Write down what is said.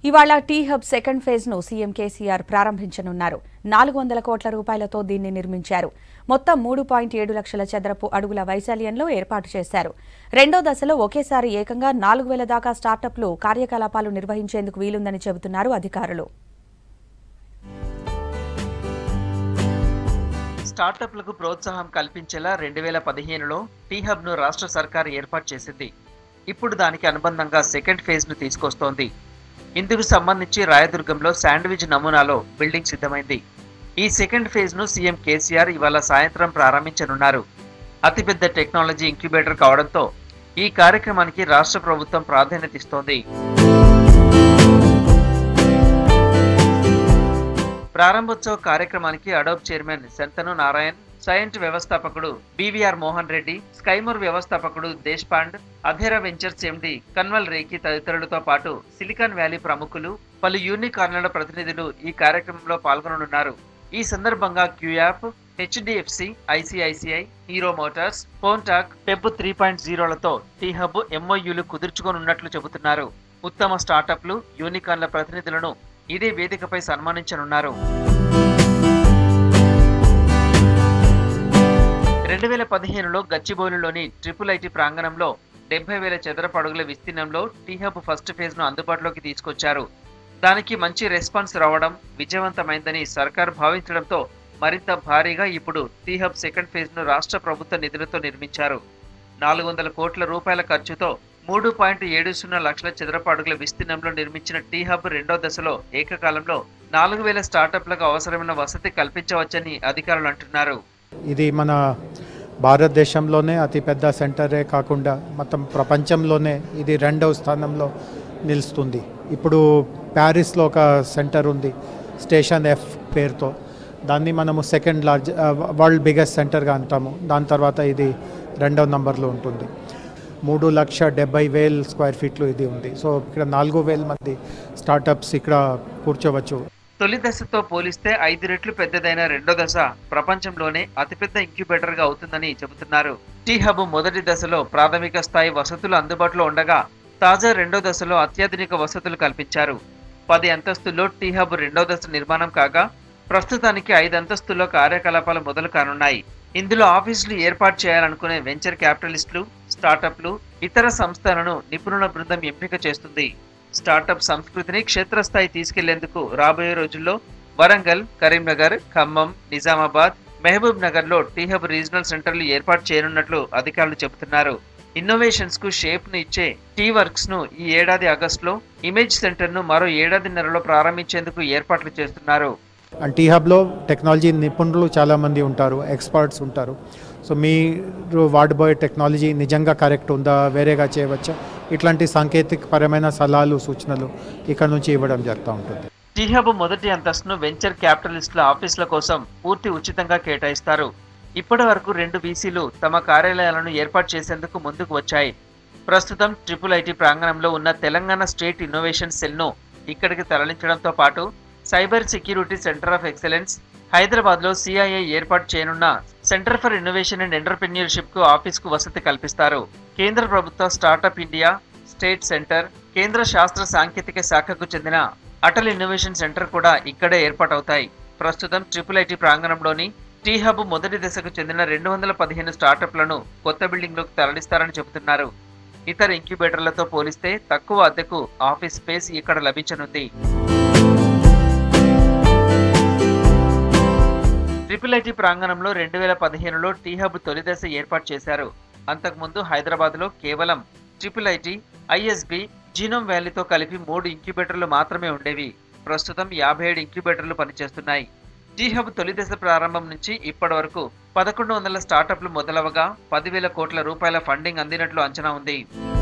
ఇవాళ T hub second phase ను CM KCR ప్రారంభించనున్నారు నాలుగు వందల కోట్ల రూపాయలతో దీన్ని నిర్మించారు మొత్తం మూడు పాయింట్ ఏడు లక్షల చదరపు అడుగుల వైశాల్యంలో ఏర్పాటు చేశారు రెండో దశలో ఒకేసారి ఏకంగా నాలుగు వేల దాకా స్టార్టప్లు కార్యకలాపాలు నిర్వహించేందుకు వీలుందని చెబుతున్నారు అధికారులు స్టార్టప్లకు ప్రోత్సాహం కల్పించేలా రెండు వేల పదిహేనులో టీ హబ్ను రాష్ట్ర సర్కార్ ఏర్పాటు చేసింది ఇప్పుడు దానికి అనుబంధంగా సెకండ్ ఫేజ్ను తీసుకొస్తోంది ఇందుకు సంబంధించి రాయదుర్గంలో శాండ్విచ్ నమూనాలో బిల్డింగ్ సిద్ధమైంది ఈ సెకండ్ ఫేజ్ను సీఎం కేసీఆర్ ఇవాళ సాయంత్రం ప్రారంభించనున్నారు అతిపెద్ద టెక్నాలజీ ఇంక్యుబేటర్ కావడంతో ఈ కార్యక్రమానికి రాష్ట్ర ప్రభుత్వం ప్రాధాన్యత ఇస్తోంది ప్రారంభోత్సవ కార్యక్రమానికి అడోబ్ చైర్మన్ శంతను నారాయణ్ సైంట్ వ్యవస్థాపకుడు బీవీఆర్ మోహన్ రెడ్డి స్కైమోర్ వ్యవస్థాపకుడు దేశ్పాండ్ అధేరా వెంచర్స్ ఎండి కన్వల్ రేకి తదితరులతో పాటు సిలికాన్ వ్యాలీ ప్రముఖులు పలు యూనికార్న్ల ప్రతినిధులు ఈ కార్యక్రమంలో పాల్గొననున్నారు ఈ సందర్భంగా క్యూయాప్ హెచ్డిఎఫ్సి ఐసిఐసిఐ హీరో మోటార్స్ ఫోన్టాక్ పెబ్ త్రీ పాయింట్ జీరోలతో టీ హబ్ ఎంఓయూలు కుదుర్చుకోనున్నట్లు చెబుతున్నారు ఉత్తమ స్టార్టప్లు యూనికార్న్ల ప్రతినిధులను ఇదే వేదికపై సన్మానించనున్నారు రెండు వేల పదిహేనులో గచ్చిబౌలిలోని ట్రిపుల్ ఐటీ ప్రాంగణంలో డెబ్బై వేల చదరపు అడుగుల విస్తీర్ణంలో టీ హబ్ ఫస్ట్ ఫేజ్ ను అందుబాటులోకి తీసుకొచ్చారు దానికి మంచి రెస్పాన్స్ రావడం విజయవంతమైందని సర్కార్ భావించడంతో మరింత భారీగా ఇప్పుడు టీ హబ్ సెకండ్ ఫేజ్ ను రాష్ట్ర ప్రభుత్వ నిధులతో నిర్మించారు నాలుగు వందల కోట్ల రూపాయల ఖర్చుతో మూడు పాయింట్ ఏడు సున్నా లక్షల చదరపు అడుగుల విస్తీర్ణంలో నిర్మించిన టీ హబ్ రెండో దశలో ఏకకాలంలో నాలుగు వేల స్టార్టప్లకు అవసరమైన వసతి కల్పించవచ్చని అధికారులు అంటున్నారు ఇది మన భారతదేశంలోనే అతిపెద్ద సెంటరే కాకుండా మొత్తం ప్రపంచంలోనే ఇది రెండవ స్థానంలో నిలుస్తుంది ఇప్పుడు ప్యారిస్లో ఒక సెంటర్ ఉంది స్టేషన్ ఎఫ్ పేరుతో దాన్ని మనము సెకండ్ లార్జ్ వరల్డ్ బిగ్గెస్ట్ సెంటర్గా అంటాము దాని తర్వాత ఇది రెండవ నంబర్లో ఉంటుంది మూడు లక్ష డెబ్బై వేల స్క్వేర్ ఫీట్లు ఇది ఉంది సో ఇక్కడ నాలుగు వేల మంది స్టార్టప్స్ ఇక్కడ కూర్చోవచ్చు తొలి దశతో పోలిస్తే ఐదు రెట్లు పెద్దదైన రెండో దశ ప్రపంచంలోనే అతిపెద్ద ఇంక్యుబేటర్ గా అవుతుందని చెబుతున్నారు టీ హబ్ మొదటి దశలో ప్రాథమిక స్థాయి వసతులు అందుబాటులో ఉండగా తాజా రెండో దశలో అత్యాధునిక వసతులు కల్పించారు పది అంతస్తుల్లో టీ హబ్ రెండో దశ నిర్మాణం కాగా ప్రస్తుతానికి ఐదు అంతస్తుల్లో కార్యకలాపాలు మొదలు కానున్నాయి ఇందులో ఆఫీసులు ఏర్పాటు చేయాలనుకునే వెంచర్ క్యాపిటలిస్టులు స్టార్టప్లు ఇతర సంస్థలను నిపుణుల బృందం ఎంపిక చేస్తుంది స్టార్టప్ సంస్కృతిని క్షేత్రస్థాయి తీసుకెళ్లేందుకు రాబోయే రోజుల్లో వరంగల్ కరీంనగర్ ఖమ్మం నిజామాబాద్ మహబూబ్ నగర్ లో టీహబ్ రీజనల్ సెంటర్లు ఏర్పాటు చేయనున్నట్లు అధికారులు చెబుతున్నారు ఇన్నోవేషన్స్ కు షేప్ ను ఇచ్చే టీ వర్క్స్ ను ఈ ఏడాది ఆగస్టులో ఇమేజ్ సెంటర్ ను మరో ఏడాదిన్నరలో ప్రారంభించేందుకు ఏర్పాట్లు చేస్తున్నారు అండ్ టీ హబ్లో టెక్నాలజీ నిపుణులు చాలామంది ఉంటారు ఎక్స్పర్ట్స్ ఉంటారు సో మీరు వాడబోయే టెక్నాలజీ నిజంగా కరెక్ట్ ఉందా వేరేగా చేయవచ్చా ఇట్లాంటి సాంకేతిక పరమైన సలహాలు సూచనలు ఇక్కడ నుంచి ఇవ్వడం జరుగుతూ ఉంటుంది టీహబ్ మొదటి అంతస్తును వెంచర్ క్యాపిటలిస్టుల ఆఫీసుల కోసం పూర్తి ఉచితంగా కేటాయిస్తారు ఇప్పటి వరకు రెండు వీసీలు తమ కార్యాలయాలను ఏర్పాటు చేసేందుకు ముందుకు వచ్చాయి ప్రస్తుతం ట్రిపుల్ ఐటీ ప్రాంగణంలో ఉన్న తెలంగాణ స్టేట్ ఇన్నోవేషన్ సెల్ను ఇక్కడికి తరలించడంతో పాటు cyber security centre of excellence హైదరాబాద్లో సిఐఏ ఏర్పాటు చేయనున్న centre for innovation and entrepreneurship కు ఆఫీస్ కు వసతి కల్పిస్తారు కేంద్ర ప్రభుత్వ స్టార్టప్ ఇండియా స్టేట్ సెంటర్ కేంద్ర శాస్త్ర సాంకేతిక శాఖకు చెందిన అటల్ ఇన్నోవేషన్ సెంటర్ కూడా ఇక్కడే ఏర్పాటవుతాయి ప్రస్తుతం ట్రిపుల్ ఐటీ ప్రాంగణంలోని టీ హబ్ మొదటి దశకు చెందిన రెండు వందల పదిహేను స్టార్టప్లను కొత్త బిల్డింగ్లోకి తరలిస్తారని చెబుతున్నారు ఇతర ఇంక్యుబేటర్లతో పోలిస్తే తక్కువ అద్దెకు ఆఫీస్ స్పేస్ ఇక్కడ లభించనుంది ట్రిపుల్ ఐటీ ప్రాంగణంలో రెండు వేల పదిహేనులో టీ హబ్ తొలి దశ ఏర్పాటు చేశారు అంతకుముందు హైదరాబాద్లో కేవలం ట్రిపుల్ ఐటీ ఐఎస్బి జీనోమ్ వ్యాలీతో కలిపి మూడు ఇంక్యుబేటర్లు మాత్రమే ఉండేవి ప్రస్తుతం యాభై ఏడు ఇంక్యుబేటర్లు పనిచేస్తున్నాయి టీ హబ్ తొలి దశ ప్రారంభం నుంచి ఇప్పటి వరకు పదకొండు వందల స్టార్టప్లు మొదలవగా పదివేల కోట్ల రూపాయల ఫండింగ్ అందినట్లు అంచనా ఉంది